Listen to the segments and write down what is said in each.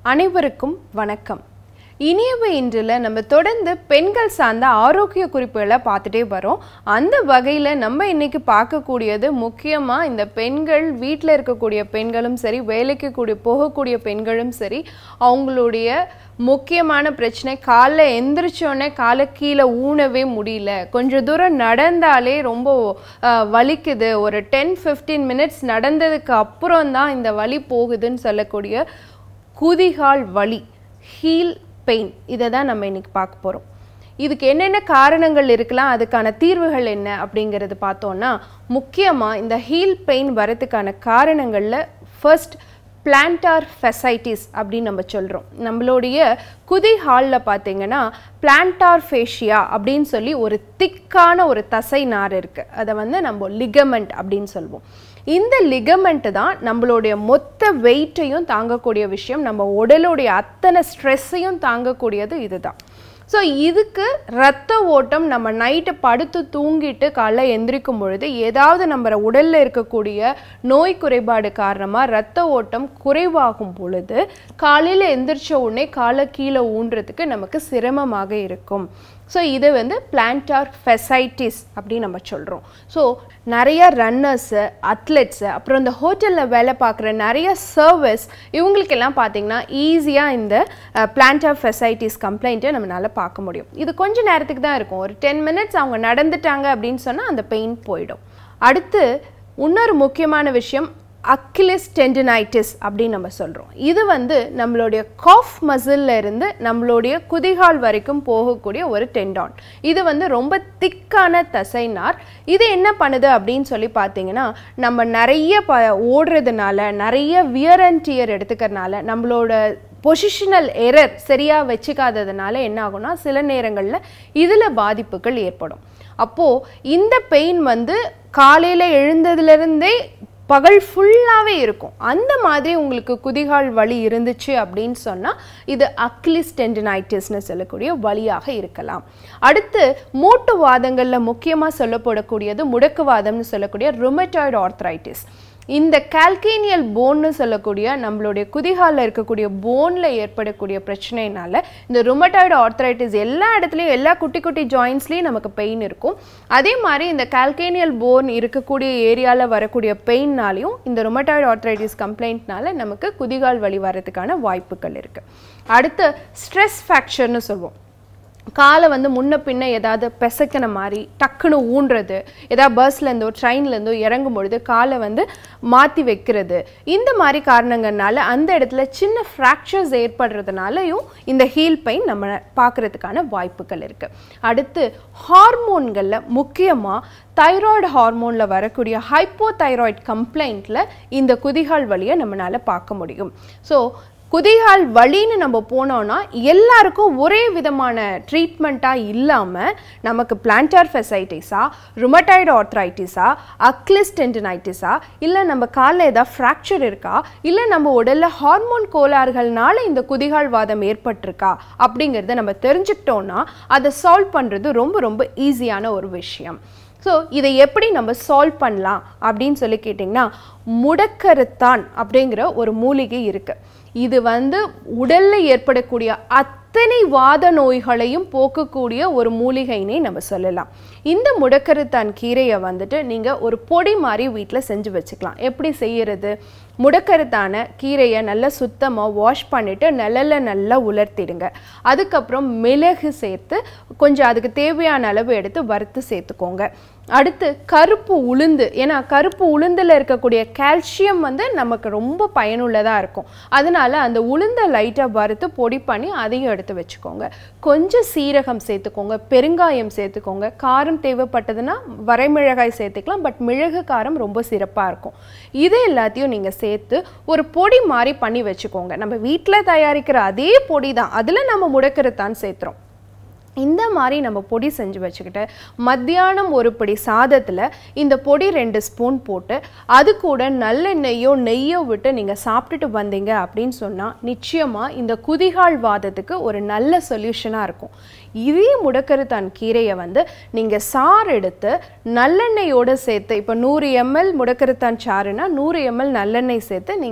அனைவருக்கும் வணக்கம் இனியவை இன்றில் நம்ம தொடர்ந்து பெண்கள் சார்ந்த ஆரோக்கிய குறிப்புகளை பார்த்துட்டே வரோம் அந்த வகையில் நம்ம இன்னைக்கு பார்க்கக்கூடியது முக்கியமாக இந்த பெண்கள் வீட்டில் இருக்கக்கூடிய பெண்களும் சரி வேலைக்கு கூடிய போகக்கூடிய பெண்களும் சரி அவங்களுடைய முக்கியமான பிரச்சனை காலைல எந்திரிச்சோடனே காலை கீழே ஊனவே முடியல கொஞ்சம் தூரம் நடந்தாலே ரொம்ப அஹ், வலிக்குது ஒரு டென் ஃபிஃப்டீன் மினிட்ஸ் நடந்ததுக்கு அப்புறம் தான் இந்த வலி போகுதுன்னு சொல்லக்கூடிய குதிகால் வலி ஹீல் பெயின் இதை தான் நம்ம இன்னைக்கு பார்க்க போகிறோம் இதுக்கு என்னென்ன காரணங்கள் இருக்கலாம் அதுக்கான தீர்வுகள் என்ன அப்படிங்கிறது பார்த்தோன்னா முக்கியமாக இந்த ஹீல் பெயின் வரதுக்கான காரணங்களில் ஃபர்ஸ்ட் பிளான்டார் ஃபெசைட்டிஸ் அப்படின்னு நம்ம சொல்கிறோம் நம்மளுடைய குதி ஹாலில் பார்த்தீங்கன்னா பிளான்டார் ஃபேஷியா அப்படின்னு சொல்லி ஒரு திக்கான ஒரு தசை நார் இருக்குது அதை வந்து நம்ம லிகமெண்ட் அப்படின்னு சொல்லுவோம் இந்த லிகமெண்ட் தான் நம்மளுடைய மொத்த வெயிட்டையும் தாங்கக்கூடிய விஷயம் நம்ம உடலுடைய அத்தனை ஸ்ட்ரெஸ்ஸையும் தாங்கக்கூடியது இதுதான் ஸோ இதுக்கு ரத்த ஓட்டம் நம்ம நைட்டு படுத்து தூங்கிட்டு காலைல எந்திரிக்கும் பொழுது ஏதாவது நம்ம உடலில் இருக்கக்கூடிய நோய் குறைபாடு காரணமாக ரத்த ஓட்டம் குறைவாகும் பொழுது காலையில் எந்திரிச்ச உடனே காலை கீழே ஊன்றதுக்கு நமக்கு சிரமமாக இருக்கும் ஸோ இது வந்து பிளான்டார் ஃபெசைட்டிஸ் அப்படின்னு நம்ம சொல்கிறோம் ஸோ நிறைய ரன்னர்ஸு அத்லெட்ஸு அப்புறம் இந்த ஹோட்டலில் வேலை பார்க்குற நிறைய சர்வீஸ் இவங்களுக்கெல்லாம் பார்த்தீங்கன்னா ஈஸியாக இந்த பிளான்டார் ஃபெசைட்டிஸ் கம்ப்ளைண்ட்டை நம்மளால் பார்க்க முடியும் இது கொஞ்ச நேரத்துக்கு தான் இருக்கும் ஒரு டென் மினிட்ஸ் அவங்க நடந்துட்டாங்க அப்படின்னு சொன்னால் அந்த பெயின் போயிடும் அடுத்து இன்னொரு முக்கியமான விஷயம் அக்கிலிஸ் டெண்டனைட்டிஸ் அப்படின்னு நம்ம சொல்கிறோம் இது வந்து நம்மளுடைய காஃப் மசில்ல இருந்து நம்மளுடைய குதிகால் வரைக்கும் போகக்கூடிய ஒரு டெண்டான் இது வந்து ரொம்ப திக்கான தசைனார் இது என்ன பண்ணுது அப்படின்னு சொல்லி பார்த்தீங்கன்னா நம்ம நிறைய ப ஓடுறதுனால நிறைய வியர் அண்ட் டியர் எடுத்துக்கிறதுனால நம்மளோட பொசிஷனல் எரர் சரியாக வச்சுக்காததுனால என்ன ஆகும்னா சில நேரங்களில் இதில் பாதிப்புகள் ஏற்படும் அப்போது இந்த பெயின் வந்து காலையில் எழுந்ததுலேருந்தே பகல் ஃபுல்லாகவே இருக்கும் அந்த மாதிரி உங்களுக்கு குதிகால் வலி இருந்துச்சு அப்படின்னு சொன்னால் இது அக்லிஸ் டெண்டனைட்டிஸ்னு சொல்லக்கூடிய வலியாக இருக்கலாம் அடுத்து மூட்டு வாதங்களில் முக்கியமாக சொல்லப்படக்கூடியது முடக்குவாதம்னு சொல்லக்கூடிய ருமட்டாய்டு ஆர்த்ரைட்டிஸ் இந்த கால்கேனியல் போன்னு சொல்லக்கூடிய நம்மளுடைய குதிகாலில் இருக்கக்கூடிய போனில் ஏற்படக்கூடிய பிரச்சனைனால இந்த ருமட்டாய்டு ஆர்த்ரைட்டிஸ் எல்லா இடத்துலையும் எல்லா குட்டி குட்டி ஜாயின்ஸ்லேயும் நமக்கு பெயின் இருக்கும் அதே மாதிரி இந்த கால்கேனியல் போன் இருக்கக்கூடிய ஏரியாவில் வரக்கூடிய பெயின்னாலையும் இந்த ருமட்டாய்டு ஆர்த்ரைட்டிஸ் கம்ப்ளைண்ட்னால நமக்கு குதிகால் வலி வரதுக்கான வாய்ப்புகள் இருக்குது அடுத்து ஸ்ட்ரெஸ் ஃபேக்சர்னு சொல்லுவோம் காலை வந்து முன்ன பின்ன ஏதாவது பிசக்கின மாதிரி டக்குன்னு ஊன்றது ஏதாவது பஸ்லேருந்தோ ட்ரெயின்லேருந்தோ இறங்கும் பொழுது காலை வந்து மாற்றி வைக்கிறது இந்த மாதிரி காரணங்கள்னால அந்த இடத்துல சின்ன ஃப்ராக்சர்ஸ் ஏற்படுறதுனாலையும் இந்த ஹீல் பெயின் நம்ம பார்க்குறதுக்கான வாய்ப்புகள் இருக்குது அடுத்து ஹார்மோன்களில் முக்கியமாக தைராய்டு ஹார்மோனில் வரக்கூடிய ஹைப்போதைராய்டு கம்ப்ளைண்ட்டில் இந்த குதிகால் வலியை நம்மளால் பார்க்க முடியும் ஸோ குதிகால் வலின்னு நம்ம போனோம்னா எல்லாருக்கும் ஒரே விதமான ட்ரீட்மெண்ட்டாக இல்லாமல் நமக்கு பிளான்டார் ஃபெசைட்டிஸா ருமட்டாய்டு ஆர்த்ரைட்டிஸா அக்லிஸ் டெண்டனைட்டிஸா இல்லை நம்ம காலில் ஏதாவது ஃப்ராக்சர் இருக்கா இல்லை நம்ம உடலில் ஹார்மோன் கோளாறுகள்னால இந்த குதிகால் வாதம் ஏற்பட்டிருக்கா அப்படிங்கிறத நம்ம தெரிஞ்சுக்கிட்டோன்னா அதை சால்வ் பண்ணுறது ரொம்ப ரொம்ப ஈஸியான ஒரு விஷயம் ஸோ இதை எப்படி நம்ம சால்வ் பண்ணலாம் அப்படின்னு சொல்லி கேட்டிங்கன்னா முடக்கருத்தான் அப்படிங்கிற ஒரு மூலிகை இருக்குது இது வந்து உடலில் ஏற்படக்கூடிய அத்தனை வாத நோய்களையும் போக்கக்கூடிய ஒரு மூலிகைனே நம்ம சொல்லலாம் இந்த முடக்கருத்தான் கீரையை வந்துட்டு நீங்கள் ஒரு பொடி மாதிரி வீட்டில் செஞ்சு வச்சுக்கலாம் எப்படி செய்யறது முடக்கருத்தான கீரையை நல்லா சுத்தமாக வாஷ் பண்ணிவிட்டு நிழல்ல நல்லா உலர்த்திடுங்க அதுக்கப்புறம் மிளகு சேர்த்து கொஞ்சம் அதுக்கு தேவையான அளவு எடுத்து வறுத்து சேர்த்துக்கோங்க அடுத்து கருப்பு உளுந்து ஏன்னா கருப்பு உளுந்தில் இருக்கக்கூடிய கால்சியம் வந்து நமக்கு ரொம்ப பயனுள்ளதாக இருக்கும் அதனால அந்த உளுந்தை லைட்டாக வறுத்து பொடி பண்ணி அதையும் எடுத்து வச்சுக்கோங்க கொஞ்சம் சீரகம் சேர்த்துக்கோங்க பெருங்காயம் சேர்த்துக்கோங்க காரம் தேவைப்பட்டதுன்னா வரைமிளகாய் சேர்த்துக்கலாம் பட் மிளகு காரம் ரொம்ப சிறப்பாக இருக்கும் இது எல்லாத்தையும் நீங்கள் சேர்த்து ஒரு பொடி மாதிரி பண்ணி வச்சுக்கோங்க நம்ம வீட்டில் தயாரிக்கிற அதே பொடி தான் அதில் நம்ம முடக்கிறதான் சேர்த்துறோம் இந்த மாதிரி நம்ம பொடி செஞ்சு வச்சுக்கிட்டு மத்தியானம் ஒரு படி சாதத்தில் இந்த பொடி ரெண்டு ஸ்பூன் போட்டு அது கூட நல்லெண்ணெய்யோ நெய்யோ விட்டு நீங்கள் சாப்பிட்டுட்டு வந்தீங்க அப்படின்னு சொன்னால் நிச்சயமாக இந்த குதிகால் வாதத்துக்கு ஒரு நல்ல சொல்யூஷனாக இருக்கும் இதே முடக்கருத்தான் கீரையை வந்து நீங்கள் சாறு எடுத்து நல்லெண்ணெயோடு சேர்த்து இப்போ நூறு எம்எல் முடக்கருத்தான் சாறுனா நூறு எம்எல் நல்லெண்ணெய் சேர்த்து நீங்கள்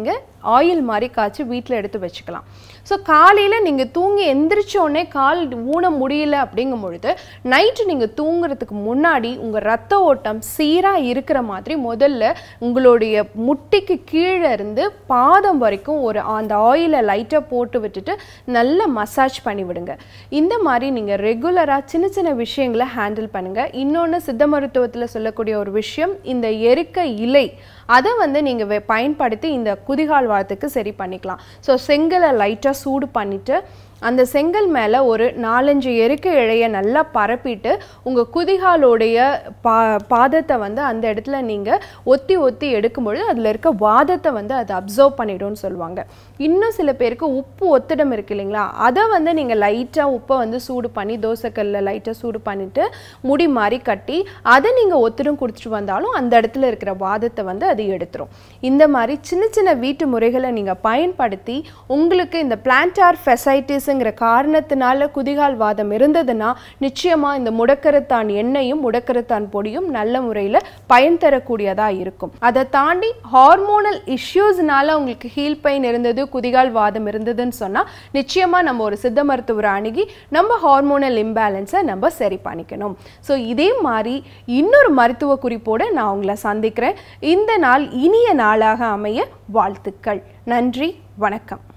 ஆயில் மாதிரி காய்ச்சி வீட்டில் எடுத்து வச்சுக்கலாம் ஸோ காலையில் நீங்கள் தூங்கி எந்திரிச்ச உடனே கால் ஊன முடியல அப்படிங்கும் பொழுது நைட்டு நீங்கள் தூங்குறதுக்கு முன்னாடி உங்கள் ரத்த ஓட்டம் சீராக இருக்கிற மாதிரி முதல்ல உங்களுடைய முட்டிக்கு கீழே இருந்து பாதம் வரைக்கும் ஒரு அந்த ஆயிலை லைட்டாக போட்டு விட்டுட்டு நல்லா மசாஜ் பண்ணி விடுங்க இந்த மாதிரி நீங்கள் ரெகுலராக சின்ன சின்ன விஷயங்களை ஹேண்டில் பண்ணுங்கள் இன்னொன்று சித்த மருத்துவத்தில் சொல்லக்கூடிய ஒரு விஷயம் இந்த எருக்க இலை அதை வந்து நீங்கள் பயன்படுத்தி இந்த குதிகால் வாரத்துக்கு சரி பண்ணிக்கலாம் ஸோ செங்கலை லைட்டாக சூடு பண்ணிவிட்டு அந்த செங்கல் மேலே ஒரு நாலஞ்சு எருக்க இழைய நல்லா பரப்பிட்டு உங்கள் குதிகாலோடைய பா பாதத்தை வந்து அந்த இடத்துல நீங்கள் ஒத்தி ஒத்தி எடுக்கும்பொழுது அதில் இருக்க வாதத்தை வந்து அது அப்சர்வ் பண்ணிடும்னு சொல்லுவாங்க இன்னும் சில பேருக்கு உப்பு ஒத்திடம் இருக்கு இல்லைங்களா அதை வந்து நீங்கள் லைட்டாக உப்பை வந்து சூடு பண்ணி தோசைக்கல்லில் லைட்டாக சூடு பண்ணிவிட்டு முடி மாதிரி கட்டி அதை நீங்கள் ஒத்திடம் குடிச்சிட்டு வந்தாலும் அந்த இடத்துல இருக்கிற வாதத்தை வந்து அது எடுத்துரும் இந்த மாதிரி சின்ன சின்ன வீட்டு முறைகளை நீங்கள் பயன்படுத்தி உங்களுக்கு இந்த பிளான்டார் ஃபெசைட்டிஸுங்கிற காரணத்தினால குதிகால் வாதம் இருந்ததுன்னா நிச்சயமாக இந்த முடக்கரத்தான் எண்ணெயும் முடக்கரத்தான் பொடியும் நல்ல முறையில் பயன் தரக்கூடியதாக இருக்கும் அதை தாண்டி ஹார்மோனல் இஷ்யூஸ்னால உங்களுக்கு ஹீல் பெயின் இருந்தது குதிகால் வாதம் இருந்ததுன்னு சொன்னால் நிச்சயமாக நம்ம ஒரு சித்த மருத்துவரை அணுகி நம்ம ஹார்மோனல் இம்பேலன்ஸை நம்ம சரி பண்ணிக்கணும் ஸோ இதே மாதிரி இன்னொரு மருத்துவ குறிப்போடு நான் உங்களை சந்திக்கிறேன் இந்த நாள் இனிய நாளாக அமைய வாழ்த்துக்கள் நன்றி வணக்கம்